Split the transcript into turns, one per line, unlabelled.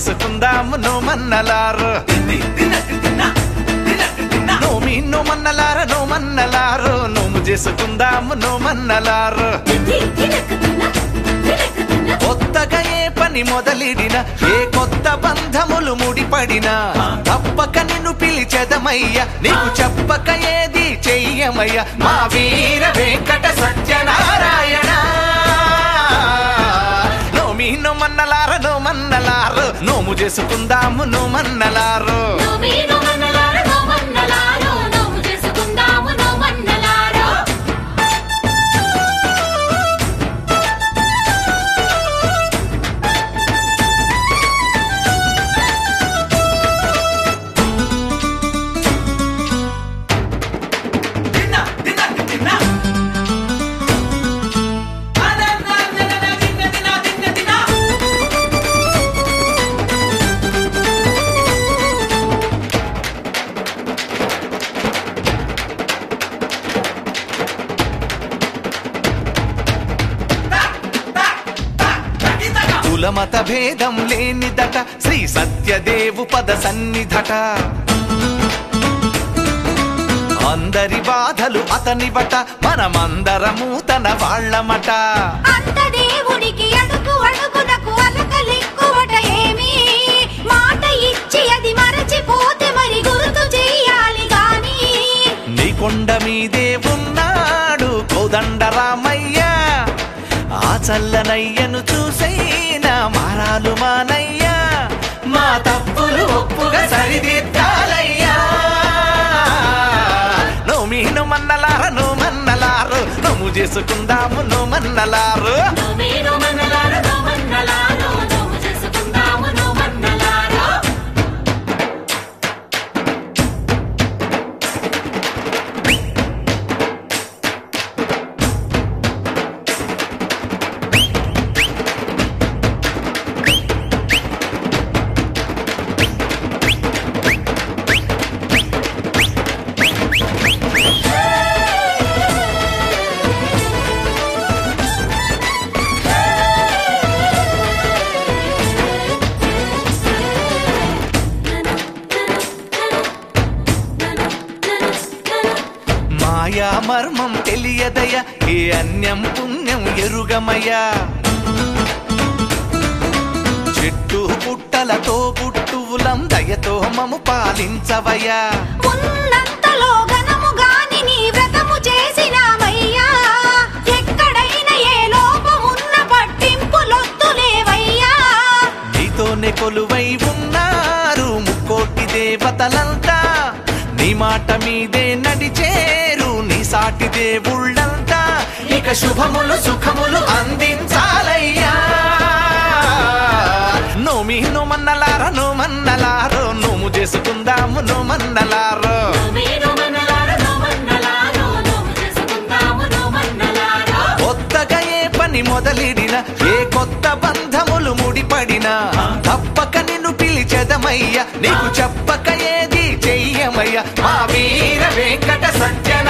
చేసుకుందాము నోమన్నలారు నోమి నోమన్నలార నోమన్నలారు నోము చేసుకుందాము నోమన్నలారు కొత్తగా ఏ పని మొదలిడిన ఏ కొత్త బంధములు ముడిపడినా తప్పక నిన్ను పిలిచెదమయ్య నీకు చెప్పక ఏది చెయ్యమయ్య మా వీర వెంకట సత్యనారాయణ నోమి నోమన్నలార నోమన్నలారు నోము చేసుకుందాము నోమన్నలారు కులమత భేదం లేనిదట శ్రీ సత్యదేవు పద సన్నిధట అందరి బాధలు అతనివట మనమందరము తన వాళ్ళమట
అంత దేవునికి అడుగు అడుగునకు అలకలెక్కువట ఏమి మాట ఇచ్చి అది మరచిపోతే మరి గుర్తు చెయ్యాలి గాని
నీ కొండ మీదే ఉన్నాడు కోదండ రామయ్య ఆ చల్లనయ్యను చూసైనా మారాలు మానయ్యా మా తప్పులు ఒప్పుగా సరిదిద్దాలయ్యా నోమి నోమన్నలార నోమన్నలారు నోము చేసుకుందాము నోమన్నలారు మాయా మర్మం తెలియదయ ఏ అన్యం పుణ్యం ఎరుగమయ్యా చెట్టు పుట్టలతో పుట్టువులం దయతో మము పాలించవయ్యా
ఉన్నంతలో ఘనము గాని నీ వ్రతము చేసినామయ్యా ఎక్కడైనా ఏ లోపమున్న పట్టింపులొద్దులేవయ్యా
నీతోనే కొలువై ఉన్నారు ముక్కోటి దేవతలంతా నీ మాట మీదే నడిచేరు నీ సాటి దేవుళ్ళంతా ఇక శుభములు సుఖములు అందించాలయ్యా నోమి నోమన్నలార నోమన్నలారో నోము చేసుకుందాము నోమన్నలారో కొత్తగా ఏ పని మొదలిడిన ఏ కొత్త బంధములు ముడిపడినా తప్పక నిన్ను పిలిచెదమయ్య నీకు చెప్పక ఏది చెయ్యమయ్య మా వీర వెంకట సత్య